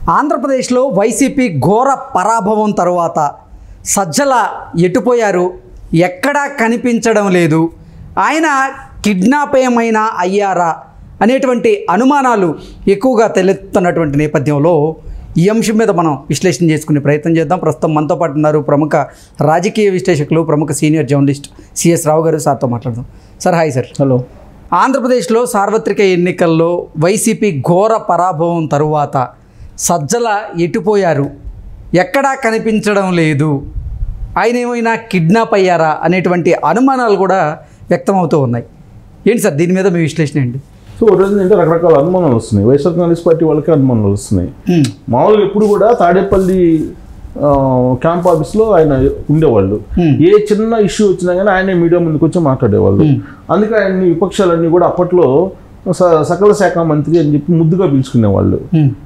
ఆంధ్రప్రదేశ్లో వైసీపీ ఘోర పరాభవం తరువాత సజ్జల ఎటుపోయారు ఎక్కడా కనిపించడం లేదు ఆయన కిడ్నాప్ ఏమైనా అయ్యారా అనేటువంటి అనుమానాలు ఎక్కువగా తలెత్తున్నటువంటి నేపథ్యంలో ఈ అంశం మీద మనం విశ్లేషణ చేసుకునే ప్రయత్నం చేద్దాం ప్రస్తుతం మనతో పాటు ఉన్నారు ప్రముఖ రాజకీయ విశ్లేషకులు ప్రముఖ సీనియర్ జర్నలిస్ట్ సిఎస్ రావు గారు సార్తో మాట్లాడదాం సార్ హాయ్ సార్ హలో ఆంధ్రప్రదేశ్లో సార్వత్రిక ఎన్నికల్లో వైసీపీ ఘోర పరాభవం తరువాత సజ్జల ఎటుపోయారు ఎక్కడా కనిపించడం లేదు ఆయన ఏమైనా కిడ్నాప్ అయ్యారా అనేటువంటి అనుమానాలు కూడా వ్యక్తమవుతూ ఉన్నాయి ఏంటి సార్ దీని మీద మీ విశ్లేషణ ఏంటి సో రోజు అంటే రకరకాల అనుమానాలు వస్తున్నాయి వైఎస్ఆర్ కాంగ్రెస్ పార్టీ వాళ్ళకి అనుమానాలు వస్తున్నాయి మామూలుగా ఎప్పుడు కూడా తాడేపల్లి ఆ, క్యాంప్ ఆఫీస్లో ఆయన ఉండేవాళ్ళు ఏ చిన్న ఇష్యూ వచ్చినా కానీ ఆయనే మీడియా ముందుకు వచ్చి మాట్లాడేవాళ్ళు అందుకే ఆయన్ని విపక్షాలన్నీ కూడా అప్పట్లో స- సకల శాఖ మంత్రి అని చెప్పి ముద్దుగా పిలుచుకునేవాళ్ళు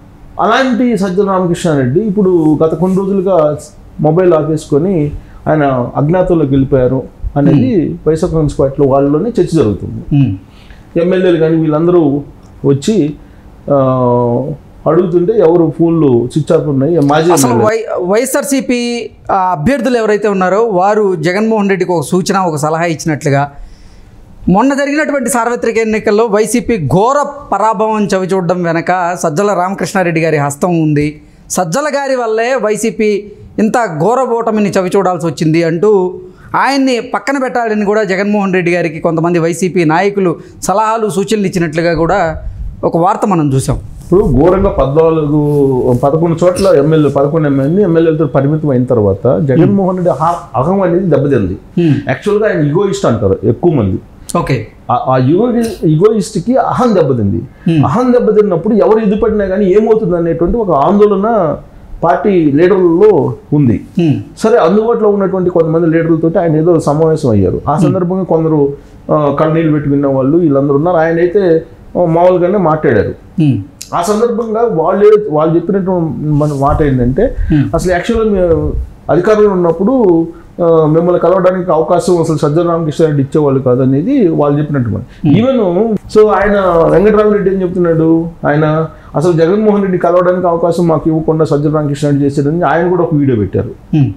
అలాంటి సజ్జల రామకృష్ణారెడ్డి ఇప్పుడు గత కొన్ని రోజులుగా మొబైల్ ఆపేసుకొని ఆయన అజ్ఞాతంలోకి వెళ్ళిపోయారు అనేది వైఎస్ఆర్ కాంగ్రెస్ పార్టీలో వాళ్ళలోనే చర్చ జరుగుతుంది ఎమ్మెల్యేలు కానీ వీళ్ళందరూ వచ్చి ఆ, అడుగుతుంటే ఎవరు ఫోన్లు స్విచ్ ఆఫ్ ఉన్నాయి మాజీ అసలు ఎమ్మెల్యే వై వైఎస్ఆర్సీపీ ఆ, అభ్యర్థులు ఎవరైతే ఉన్నారో వారు జగన్మోహన్ రెడ్డికి ఒక సూచన ఒక సలహా ఇచ్చినట్లుగా మొన్న జరిగినటువంటి సార్వత్రిక ఎన్నికల్లో వైసీపీ ఘోర పరాభవం చవిచూడడం వెనక సజ్జల రామకృష్ణారెడ్డి గారి హస్తం ఉంది సజ్జల గారి వల్లే వైసీపీ ఇంత ఘోర ఓటమిని చవిచూడాల్సి వచ్చింది అంటూ ఆయన్ని పక్కన పెట్టాలని కూడా జగన్మోహన్ రెడ్డి గారికి కొంతమంది వైసీపీ నాయకులు సలహాలు సూచనలు ఇచ్చినట్లుగా కూడా ఒక వార్త మనం చూసాం ఇప్పుడు ఘోరంగా పద్నాలుగు పదకొండు చోట్ల ఎమ్మెల్యే పదకొండు ఎమ్మెల్యే ఎమ్మెల్యేలతో పరిమితం అయిన తర్వాత జగన్మోహన్ రెడ్డి అహ- అహం అనేది దెబ్బతింది యాక్చువల్గా ఆయన ఇగోయిస్ట్ అంటారు ఎక్కువ మంది ఓకే ఆ- ఆ యుగో ఇగోయిస్ట్కి అహం దెబ్బతింది అహం దెబ్బతిన్నప్పుడు ఎవరు ఎదుపడినా కానీ ఏమవుతుంది అనేటువంటి ఒక ఆందోళన పార్టీ లీడర్లలో ఉంది సరే అందుబాటులో ఉన్నటువంటి కొంతమంది లీడర్లతో ఆయన ఏదో సమావేశం అయ్యారు ఆ సందర్భంగా కొందరు ఆ, కన్నీళ్ళు పెట్టుకున్న వాళ్ళు వీళ్ళందరూ ఉన్నారు ఆయన అయితే ఆ, మామూలుగానే మాట్లాడారు ఆ సందర్భంగా వాళ్ళు వాళ్ళు చెప్పినటువంటి మన మాట ఏంటంటే అసలు యాక్చువల్గా మేము అధికారంలో ఉన్నప్పుడు ఆ, మిమ్మల్ని కలవడానికి అవకాశం అసలు సజ్జల రామకృష్ణారెడ్డి ఇచ్చేవాళ్ళు కాదు అనేది వాళ్ళు చెప్పినట్టు మాట ఈవెన్ సో ఆయన వెంకటరామరెడ్డి ఏం చెప్తున్నాడు ఆయన అసలు జగన్మోహన్ రెడ్డి కలవడానికి అవకాశం మాకు ఇవ్వకుండా సజ్జల రామకృష్ణారెడ్డి చేశాడని ఆయన కూడా ఒక వీడియో పెట్టారు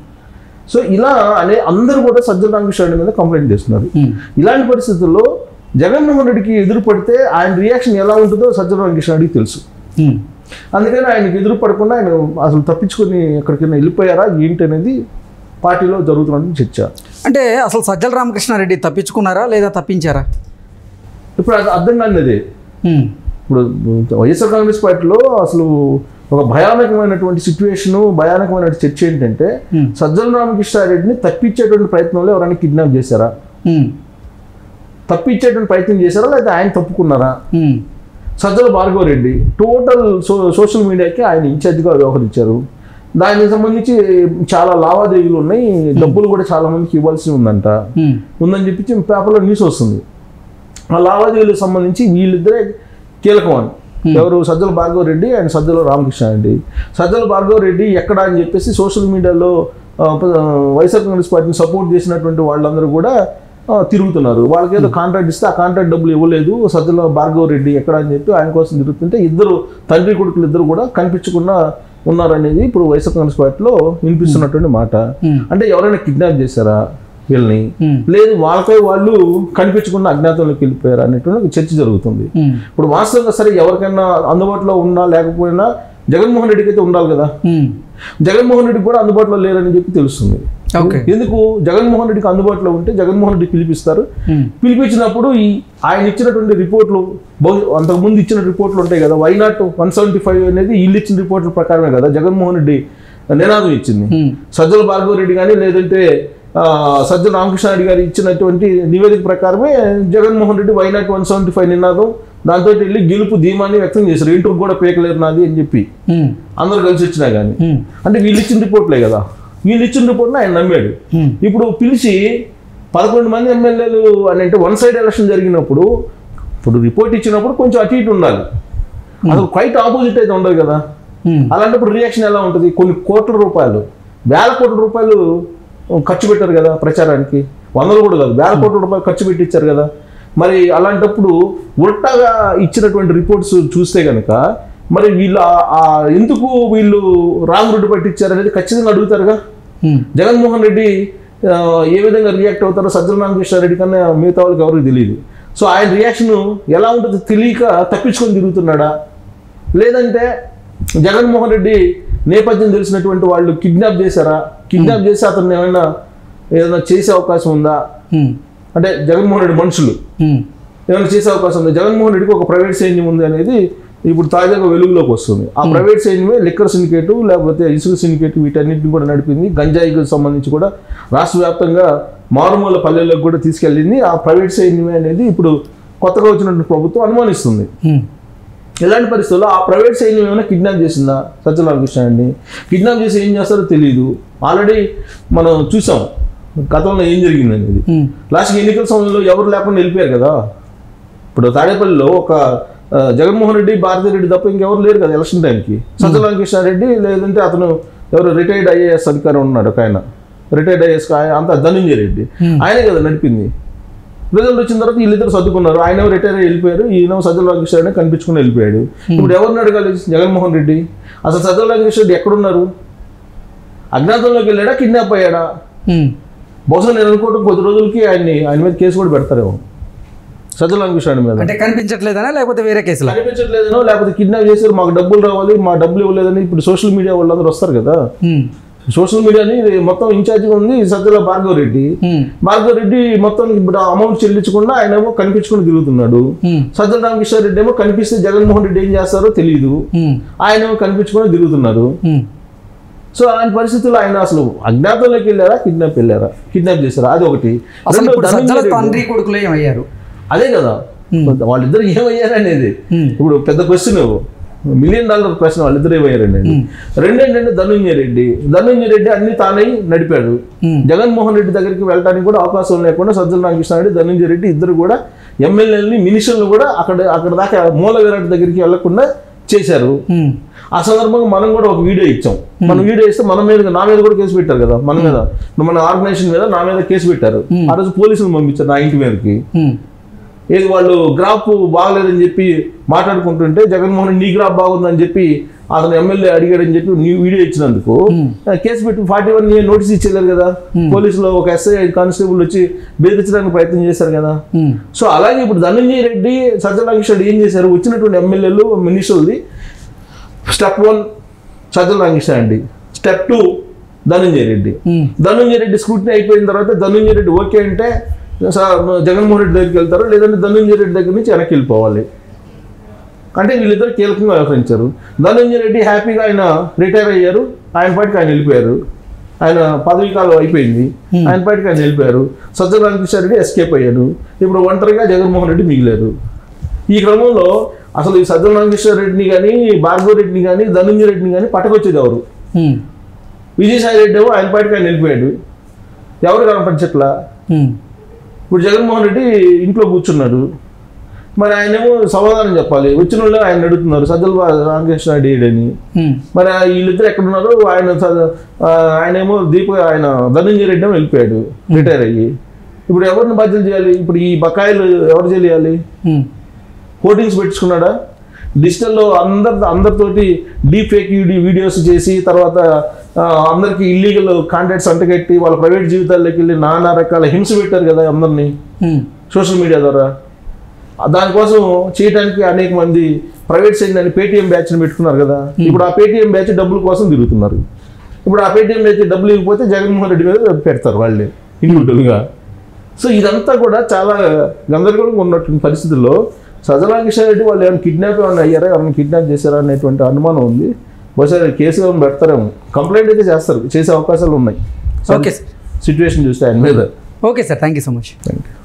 సో ఇలా అనే అందరూ కూడా సజ్జల రామకృష్ణారెడ్డి మీద కంప్లైంట్ చేస్తున్నారు ఇలాంటి పరిస్థితుల్లో జగన్మోహన్ రెడ్డికి ఎదురు పడితే ఆయన రియాక్షన్ ఎలా ఉంటుందో సజ్జల రామకృష్ణారెడ్డికి తెలుసు అందుకని ఆయనకి ఎదురు పడకుండా ఆయన అసలు తప్పించుకొని ఎక్కడికైనా వెళ్ళిపోయారా ఏంటి అనేది పార్టీలో జరుగుతున్న చర్చ అంటే అసలు సజ్జల రామకృష్ణారెడ్డి తప్పించుకున్నారా లేదా తప్పించారా ఇప్పుడు అది అర్థం కానిది ఇప్పుడు వైఎస్ఆర్ కాంగ్రెస్ పార్టీలో అసలు ఒక భయానకమైనటువంటి సిచ్యువేషన్ భయానకమైన చర్చ ఏంటంటే సజ్జల రామకృష్ణారెడ్డిని తప్పించేటువంటి ప్రయత్నంలో ఎవరైనా కిడ్నాప్ చేశారా తప్పించేటువంటి ప్రయత్నం చేశారా లేదా ఆయన తప్పుకున్నారా Sajjala Bhargava Reddy total so social మీడియాకి ఆయన ఇన్ఛార్జిగా వ్యవహరించారు దానికి సంబంధించి చాలా లావాదేవీలు ఉన్నాయి డబ్బులు కూడా చాలా మందికి ఇవ్వాల్సి ఉందంట ఉందని చెప్పి పేపర్లో న్యూస్ వస్తుంది ఆ లావాదేవీలకు సంబంధించి వీళ్ళిద్దరే కీలకం అని ఎవరు సజ్జల భార్గవ రెడ్డి అండ్ సజ్జల రామకృష్ణ రెడ్డి సజ్జల భార్గవ రెడ్డి ఎక్కడ అని చెప్పేసి సోషల్ మీడియాలో ఆ, ప- వైఎస్ఆర్ కాంగ్రెస్ పార్టీని సపోర్ట్ చేసినటువంటి వాళ్ళందరూ కూడా ఆ, తిరుగుతున్నారు వాళ్ళకి ఏదో కాంట్రాక్ట్ ఇస్తే ఆ కాంట్రాక్ట్ డబ్బులు ఇవ్వలేదు సజ్జల భార్గవ రెడ్డి ఎక్కడ అని చెప్పి ఆయన కోసం తిరుగుతుంటే ఇద్దరు తండ్రి కొడుకులు ఇద్దరు కూడా కనిపించకుండా ఉన్నారనేది ఇప్పుడు వైఎస్ఆర్ కాంగ్రెస్ పార్టీలో వినిపిస్తున్నటువంటి మాట అంటే ఎవరైనా కిడ్నాప్ చేశారా వీళ్ళని లేదు వాళ్ళపై వాళ్ళు కనిపించకుండా అజ్ఞాతంలోకి వెళ్ళిపోయారు అనేటువంటి ఒక చర్చ జరుగుతుంది ఇప్పుడు వాస్తవంగా సరే ఎవరికైనా అందుబాటులో ఉన్నా లేకపోయినా జగన్మోహన్ రెడ్డికి అయితే ఉండాలి కదా జగన్మోహన్ రెడ్డికి కూడా అందుబాటులో లేరని చెప్పి తెలుస్తుంది ఓకే ఎందుకు జగన్మోహన్ రెడ్డికి అందుబాటులో ఉంటే జగన్మోహన్ రెడ్డి పిలిపిస్తారు పిలిపించినప్పుడు ఈ ఆయన ఇచ్చినటువంటి రిపోర్ట్లు బహు అంతకుముందు ఇచ్చిన రిపోర్ట్లు ఉంటాయి కదా why not one seventy five అనేది వీళ్ళు ఇచ్చిన రిపోర్ట్ల ప్రకారమే కదా జగన్మోహన్ రెడ్డి నినాదం ఇచ్చింది సజ్జల భార్గవ రెడ్డి కానీ లేదంటే ఆ, సజ్జల రామకృష్ణారెడ్డి గారు ఇచ్చినటువంటి నివేదిక ప్రకారమే Jaganmohan Reddy why not one seventy five నినాదం దాంతో వెళ్ళి గెలుపు ధీమాన్ని వ్యక్తం చేశారు ఇంటర్కి కూడా పేకలేరు నాది అని చెప్పి అందరూ కలిసి వచ్చినా కానీ అంటే వీళ్ళు ఇచ్చిన రిపోర్ట్లే కదా వీళ్ళు ఇచ్చిన రిపోర్ట్ని ఆయన నమ్మాడు ఇప్పుడు పిలిచి పదకొండు మంది ఎమ్మెల్యేలు అని అంటే వన్ సైడ్ ఎలక్షన్ జరిగినప్పుడు ఇప్పుడు రిపోర్ట్ ఇచ్చినప్పుడు కొంచెం అటు ఇటు ఉండాలి అసలు క్వైట్ ఆపోజిట్ అయితే ఉండదు కదా అలాంటప్పుడు రియాక్షన్ ఎలా ఉంటుంది కొన్ని కోట్ల రూపాయలు వేల కోట్ల రూపాయలు ఖర్చు పెట్టారు కదా ప్రచారానికి వందలు కూడా కాదు వేల కోట్ల రూపాయలు ఖర్చు పెట్టి ఇచ్చారు కదా మరి అలాంటప్పుడు ఉల్టాగా ఇచ్చినటువంటి రిపోర్ట్స్ చూస్తే కనుక మరి వీళ్ళు ఆ- ఆ ఎందుకు వీళ్ళు రామరెడ్డి పట్టించారు అనేది ఖచ్చితంగా అడుగుతారుగా ఉమ్, జగన్మోహన్ రెడ్డి ఆ, ఏ విధంగా రియాక్ట్ అవుతారో సజ్జల రామకృష్ణారెడ్డి కన్నా మిగతా వాళ్ళకి ఎవరికి తెలియదు సో ఆయన రియాక్షన్ ఎలా ఉంటుందో తెలియక తప్పించుకొని తిరుగుతున్నాడా లేదంటే జగన్మోహన్ రెడ్డి నేపథ్యం తెలిసినటువంటి వాళ్ళు కిడ్నాప్ చేశారా కిడ్నాప్ చేసి అతన్ని ఏమైనా ఏదైనా చేసే అవకాశం ఉందా ఉమ్, అంటే జగన్మోహన్ రెడ్డి మనుషులు ఉమ్, ఏమైనా చేసే అవకాశం ఉంది జగన్మోహన్ రెడ్డికి ఒక ప్రైవేట్ సైన్యం ఉంది అనేది ఇప్పుడు తాజాగా వెలుగులోకి వస్తుంది ఆ ప్రైవేట్ సైన్యమే లిక్కర్ సిండికేట్ లేకపోతే ఇసుక సిండికేట్ వీటన్నిటిని కూడా నడిపింది గంజాయికి సంబంధించి కూడా రాష్ట్ర వ్యాప్తంగా మారుమూల పల్లెల్లోకి కూడా తీసుకెళ్ళింది ఆ ప్రైవేట్ సైన్యమే అనేది ఇప్పుడు కొత్తగా వచ్చినటువంటి ప్రభుత్వం అనుమానిస్తుంది ఉమ్, ఇలాంటి పరిస్థితుల్లో ఆ ప్రైవేట్ సైన్యం ఏమైనా కిడ్నాప్ చేసిందా సత్యనారాయణ అండి కిడ్నాప్ చేసి ఏం చేస్తారో తెలియదు ఆల్రెడీ మనం చూసాం గతంలో ఏం జరిగింది అనేది ఉమ్, లాస్ట్కి ఎన్నికల సమయంలో ఎవరు లేకుండా వెళ్ళిపోయారు కదా ఇప్పుడు తాడేపల్లిలో ఒక ఆ, జగన్మోహన్ రెడ్డి భారతీ రెడ్డి తప్ప ఇంకెవరు లేరు కదా ఎలక్షన్ టైంకి సత్యనారాయణ లేదంటే అతను ఎవరు రిటైర్డ్ ఐఏఎస్ అధికారి ఉన్నాడు ఒక ఆయన రిటైర్డ్ ఐఏఎస్ అంత ధనంజయ రెడ్డి ఆయనే కదా నడిపింది రిజల్ట్ వచ్చిన తర్వాత వీళ్ళిద్దరు సర్దుకున్నారు ఆయన రిటైర్ అయ్యి వెళ్ళిపోయారు ఈయన సజ్జల రామకృష్ణ కనిపించుకుని వెళ్ళిపోయాడు ఇప్పుడు ఎవరిని అడగాలి జగన్మోహన్ రెడ్డి అసలు సజ్జల రామకృష్ణ రెడ్డి ఎక్కడున్నారు అజ్ఞాతంలోకి వెళ్ళాడా కిడ్నాప్ అయ్యాడా ఉమ్, బహుశా నేను అనుకోవడం కొద్ది రోజులకి ఆయన్ని ఆయన మీద కేసు కూడా పెడతారేమో సజ్జల రామకృష్ణ మీద అంటే కనిపించట్లేదనా లేకపోతే వేరే కేసులా కనిపించట్లేదనో లేకపోతే కిడ్నాప్ చేశారు మాకు డబ్బులు రావాలి మా డబ్బులు ఇవ్వలేదని ఇప్పుడు సోషల్ మీడియా వాళ్ళందరూ వస్తారు కదా ఉమ్, సోషల్ మీడియాని మొత్తం ఇన్ఛార్జిగా ఉంది సజ్జల భార్గవ్ రెడ్డి ఉమ్, భార్గవ్ రెడ్డి మొత్తం ఇప్పుడు అమౌంట్ చెల్లించకుండా ఆయన ఏమో కనిపించుకుని తిరుగుతున్నాడు ఉమ్, సజ్జల రామకృష్ణ రెడ్డి ఏమో కనిపిస్తే జగన్మోహన్ రెడ్డి ఏం చేస్తారో తెలియదు ఉమ్, ఆయన ఏమో కనిపించుకొని తిరుగుతున్నారు ఉమ్, సో అలాంటి పరిస్థితుల్లో ఆయన అసలు అజ్ఞాతంలోకి వెళ్ళారా కిడ్నాప్ వెళ్ళారా కిడ్నాప్ చేశారా అది ఒకటి అసలు రెండో ఇప్పుడు ధనంజయ సజ్జల రెడ్డి. తండ్రి కొడుకులు ఏమయ్యారు అదే కదా వాళ్ళిద్దరు ఏమయ్యారు అనేది ఉమ్, ఇప్పుడు పెద్ద క్వశ్చన్ మిలియన్ డాలర్ ప్రశ్న వాళ్ళిద్దరు ఏమయ్యారు అనేది రెండేంటంటే ధనుంజయ రెడ్డి ధనుంజయ రెడ్డి అన్ని తానై నడిపాడు ఉమ్, జగన్మోహన్ రెడ్డి దగ్గరికి వెళ్ళడానికి కూడా అవకాశం లేకుండా సజ్జల రామకృష్ణారెడ్డి ధనంజయ రెడ్డి ఇద్దరు కూడా ఎమ్మెల్యేలని మినిస్టర్లు కూడా అక్కడ అక్కడ దాకా మూల విరాట్ దగ్గరికి వెళ్లకుండా చేశారు ఉమ్, ఆ సందర్భంగా మనం కూడా ఒక వీడియో ఇచ్చాం మనం వీడియో ఇస్తే మన మీద నా మీద కూడా కేసు పెట్టారు కదా మన మీద మన ఆర్గనైజేషన్ మీద నా మీద కేసు పెట్టారు ఆ రోజు పోలీసులు పంపించారు నా ఇంటి మీదకి ఉమ్, ఏది వాళ్ళు గ్రాఫ్ బాగలేదని చెప్పి మాట్లాడుకుంటుంటే జగన్మోహన్ రెడ్డి నీ గ్రాఫ్ బాగుందని చెప్పి అతను ఎమ్మెల్యే అడిగాడని చెప్పి నీ వీడియో ఇచ్చినందుకు ఆ, కేసు పెట్టి ఫార్టీ వన్ నోటీస్ ఇచ్చేయలేరు కదా పోలీసులు ఒక ఎస్ఐ కానిస్టేబుల్ వచ్చి బెదిరించడానికి ప్రయత్నం చేశారు కదా ఉమ్, సో అలాగే ఇప్పుడు ధనంజయ రెడ్డి సజ్జలాంకిష్ రెడ్డి ఏం చేశారు వచ్చినటువంటి ఎమ్మెల్యేలు మినిస్టర్ది step one Sajjala Ramakrishna Reddy step two Dhananjaya Reddy um, Dhananjaya Reddy scrutiny అయిపోయిన తర్వాత ధనంజయ రెడ్డి ఓకే అంటే సా- జగన్మోహన్ రెడ్డి దగ్గరికి వెళ్తారు లేదంటే ధనంజయ రెడ్డి దగ్గర నుంచి వెనక్కి వెళ్ళిపోవాలి అంటే వీళ్ళిద్దరు కీలకంగా వ్యవహరించారు ధనంజయ రెడ్డి హ్యాపీగా ఆయన రిటైర్ అయ్యారు ఆయన పాటికి ఆయన వెళ్ళిపోయారు ఆయన పదవీ కాలం అయిపోయింది ఆయన పాటికి ఆయన వెళ్ళిపోయారు సజ్జల రామకృష్ణ రెడ్డి ఎస్కేప్ అయ్యారు ఇప్పుడు ఒంటరిగా జగన్మోహన్ రెడ్డి మిగిలారు ఈ క్రమంలో అసలు ఈ సజ్జల రామకృష్ణ రెడ్డిని కానీ భార్గవ రెడ్డిని కానీ ధనంజయ రెడ్డిని కానీ పట్టుకొచ్చేది ఎవరు ఉమ్, విజయసాయి రెడ్డి ఏమో ఆయన పాటికి ఆయన వెళ్ళిపోయాడు ఎవరు కనపడచట్లా ఉమ్, ఇప్పుడు జగన్మోహన్ రెడ్డి ఇంట్లో కూర్చున్నాడు మరి ఆయనేమో సమాధానం చెప్పాలి వచ్చిన వాళ్ళు ఆయన అడుగుతున్నారు సజ్జల రామకృష్ణ రెడ్డి అని ఉమ్, మరి ఆ వీళ్ళిద్దరు ఎక్కడున్నారు ఆయన స- ఆ, ఆయనేమో దీప ఆయన ధనంజయ రెడ్డి ఏమో వెళ్ళిపోయాడు రిటైర్ అయ్యి ఇప్పుడు ఎవరిని బాధ్యత చేయాలి ఇప్పుడు ఈ బకాయిలు ఎవరు చేయాలి ఉమ్, హోర్డింగ్స్ పెట్టుకున్నాడా డిజిటల్లో అందరి అందరితోటి డీప్ ఫేక్ వీడియోస్ చేసి తర్వాత ఆ, అందరికి ఇల్లీగల్ కాంటాక్ట్స్ అంటగట్టి వాళ్ళ ప్రైవేట్ జీవితాల్లోకి వెళ్ళి నానా రకాల హింస పెట్టారు కదా అందరినీ ఉమ్, సోషల్ మీడియా ద్వారా ఆ, దానికోసం చేయడానికి అనేక మంది ప్రైవేట్ సైడ్ అని పేటీఎం బ్యాచ్ని పెట్టుకున్నారు కదా ఇప్పుడు ఆ పేటీఎం బ్యాచ్ డబ్బుల కోసం తిరుగుతున్నారు ఇప్పుడు ఆ పేటీఎం బ్యాచ్ డబ్బులు ఇవ్వకపోతే జగన్మోహన్ రెడ్డి మీద పెడతారు వాళ్ళే ఇండివిజువల్గా సో ఇదంతా కూడా చాలా గందరగోళంగా ఉన్నటువంటి పరిస్థితుల్లో సజరాకిషన్ రెడ్డి వాళ్ళు ఏమైనా కిడ్నాప్ ఏమైనా అయ్యారా ఎవరైనా కిడ్నాప్ చేశారా అనేటువంటి అనుమానం ఉంది బహుశా కేసు ఏమైనా పెడతారేమో కంప్లైంట్ అయితే చేస్తారు చేసే అవకాశాలు ఉన్నాయి ఓకే సార్ సిచ్యువేషన్ చూస్తే ఆయన మీద okay sir thank you so much thank you